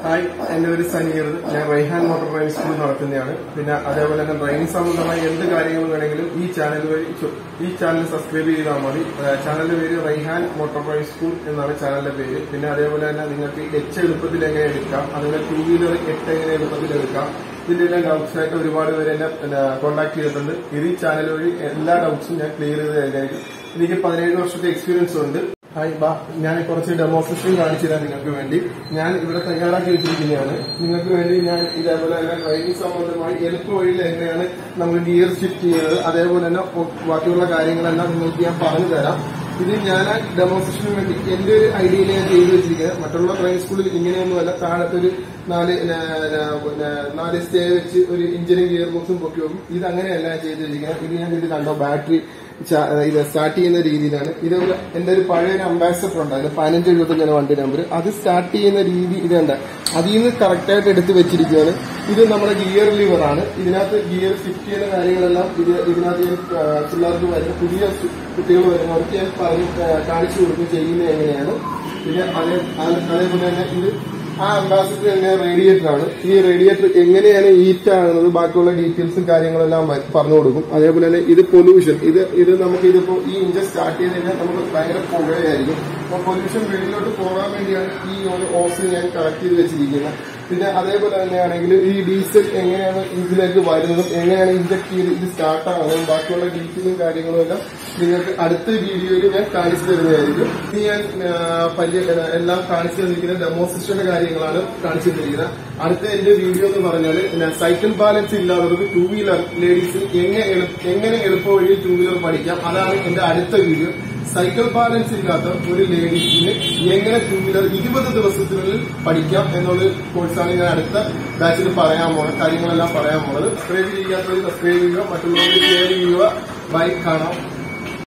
hi എന്റെ പേര് സനീർ ഞാൻ റൈഹാൻ മോട്ടോർ ഡ്രൈവിംഗ് സ്കൂൾ നടത്തുന്നതാണ് പിന്നെ അതേപോലെ തന്നെ ഡ്രൈവിംഗ് സംബന്ധമായ എന്ത് കാര്യങ്ങൾ വേണമെങ്കിലും ഈ ചാനൽ വഴി ചു- ഈ ചാനൽ സബ്സ്ക്രൈബ് ചെയ്താൽ മതി ചാനലിന്റെ പേര് റൈഹാൻ മോട്ടോർ ഡ്രൈവിംഗ് സ്കൂൾ എന്നാണ് ചാനലിന്റെ പേര് പിന്നെ അതേപോലെ തന്നെ നിങ്ങൾക്ക് എച്ച് എളുപ്പത്തിൽ എങ്ങനെ എടുക്കാം അതുപോലെ ടൂ വീലർ എട്ട് എങ്ങനെ എളുപ്പത്തിൽ എടുക്കാം ഇതിന്റെ എല്ലാം ഡൗട്ട്സ് ആയിട്ട് ഒരുപാട് പേര് എന്നെ കോൺടാക്ട് ചെയ്തിട്ടുണ്ട് ഇത് ഈ ചാനൽ വഴി എല്ലാ ഡൗട്ട്സും ഞാൻ ക്ലിയർ ചെയ്ത് തരുന്നതായിരിക്കും എനിക്ക് പതിനേഴ് വർഷത്തെ എക്സ്പീരിയൻസ് ഉണ്ട് ഹായ് ബാ ഞാൻ കുറച്ച് ഡെമോൺസ്ട്രേഷൻ കാണിച്ചു തരാം നിങ്ങൾക്ക് വേണ്ടി ഞാൻ ഇവിടെ തയ്യാറാക്കി വെച്ചിരിക്കുന്നതാണ് നിങ്ങൾക്ക് വേണ്ടി ഞാൻ ഇതേപോലെ തന്നെ ഡ്രൈവിംഗ് സംബന്ധമായി എളുപ്പ വഴിയിൽ എങ്ങനെയാണ് നമ്മൾ ഗിയർ ഷിഫ്റ്റ് ചെയ്യുന്നത് അതേപോലെ തന്നെ ഒ- ബാക്കിയുള്ള കാര്യങ്ങളെല്ലാം നിങ്ങൾക്ക് ഞാൻ പറഞ്ഞു തരാം ഇത് ഞാൻ ആ ഡെമോൺസ്ട്രേഷന് വേണ്ടി എന്റെ ഒരു ഐഡിയയിൽ ഞാൻ ചെയ്തു വെച്ചിരിക്കുന്നത് മറ്റുള്ള ഡ്രൈവിംഗ് സ്കൂളിൽ ഇങ്ങനെയൊന്നുമല്ല താഴത്തൊരു നാല് ന- ന- പിന്നെ നാല് സ്റ്റേ വെച്ച് ഒരു എഞ്ചിനും ഗിയർ ബോക്സും പൊക്കി വെക്കും ഇത് അങ്ങനെയല്ല ഞാൻ ചെയ്തു വെച്ചിരിക്കുന്നത് ഇത് ഞാൻ ഇത് കണ്ടോ ബാറ്ററി ചാ- ഇത് സ്റ്റാർട്ട് ചെയ്യുന്ന രീതിയിലാണ് ഇത് ഒരു എന്റെ ഒരു പഴയ ഒരു അംബാസഡർ ഉണ്ട് അതിന് പതിനഞ്ച് എഴുപത്തഞ്ചാണ് വണ്ടി നമ്പർ അത് സ്റ്റാർട്ട് ചെയ്യുന്ന രീതി ഇതുണ്ട് അതിൽ നിന്ന് കറക്റ്റ് ആയിട്ട് എടുത്ത് വെച്ചിരിക്കുകയാണ് ഇത് നമ്മുടെ ഗിയർ ലിവർ ആണ് ഇതിനകത്ത് ഗിയർ ഷിഫ്റ്റ് ചെയ്യുന്ന കാര്യങ്ങളെല്ലാം ഇത് ഇതിനകത്ത് ഞാൻ ആ, പിള്ളേർക്ക് വരുന്ന പുതിയ സു- കുട്ടികൾ വരുന്നവർക്ക് ഞാൻ പറഞ്ഞ് ആ, കാണിച്ചു കൊടുക്കും ചെയ്യുന്നത് എങ്ങനെയാണ് പിന്നെ അതേ അത് അതേപോലെ തന്നെ ഇത് ആ അംബാസിഡർ തന്നെ റേഡിയേറ്റർ ആണ് ഈ റേഡിയേറ്റർ എങ്ങനെയാണ് ഹീറ്റ് ആകുന്നത് ബാക്കിയുള്ള ഡീറ്റെയിൽസും കാര്യങ്ങളെല്ലാം വ- പറഞ്ഞു കൊടുക്കും അതേപോലെ തന്നെ ഇത് പൊല്യൂഷൻ ഇത് ഇത് നമുക്ക് ഇതിപ്പോ ഈ ഇഞ്ചൻ സ്റ്റാർട്ട് ചെയ്ത് കഴിഞ്ഞാൽ നമുക്ക് ഭയങ്കര പുകയായിരിക്കും അപ്പൊ പൊല്യൂഷൻ വെളിയിലോട്ട് പോകാൻ വേണ്ടിയാണ് ഈ ഒരു ഓക്സിജൻ ഞാൻ കണക്ട് ചെയ്ത് വെച്ചിരിക്കുന്നത് പിന്നെ അതേപോലെ തന്നെയാണെങ്കിൽ ഈ ഡീസൽ എങ്ങനെയാണ് ഇതിലേക്ക് വരുന്നതും എങ്ങനെയാണ് ഇഞ്ചക്ട് ചെയ്ത് ഇത് സ്റ്റാർട്ട് ആകുന്നതും ബാക്കിയുള്ള ഡീറ്റെയിലും കാര്യങ്ങളും എല്ലാം നിങ്ങൾക്ക് അടുത്ത വീഡിയോയിൽ ഞാൻ കാണിച്ചു തരുന്നതായിരിക്കും ഇത് ഞാൻ ആ, പരി- എല്ലാം കാണിച്ചു തന്നിരിക്കുന്ന ഡെമോൺസ്ട്രേഷന്റെ കാര്യങ്ങളാണ് കാണിച്ചു തന്നിരിക്കുന്നത് അടുത്ത എന്റെ വീഡിയോ എന്ന് പറഞ്ഞാൽ സൈക്കിൾ ബാലൻസ് ഇല്ലാത്തവർക്ക് ടൂ വീലർ ലേഡീസ് എങ്ങനെ എളു- എങ്ങനെ എളുപ്പ വഴിയിൽ ടൂ വീലർ പഠിക്കാം അതാണ് എന്റെ അടുത്ത വീഡിയോ സൈക്കിൾ ബാലൻസ് ഇല്ലാത്ത ഒരു ലേഡീസിന് എങ്ങനെ ടൂ വീലർ ഇരുപത് ദിവസത്തിനുള്ളിൽ പഠിക്കാം എന്നുള്ള കോഴ്സാണ് ഞാൻ അടുത്ത ബാച്ചിൽ പറയാൻ പോകുന്നത് കാര്യങ്ങളെല്ലാം പറയാൻ പോകുന്നത് സബ്സ്ക്രൈബ് ചെയ്യാത്തവർ സബ്സ്ക്രൈബ് ചെയ്യുക മറ്റുള്ളവർക്ക് ഷെയർ ചെയ്യുക ബൈ കാണാം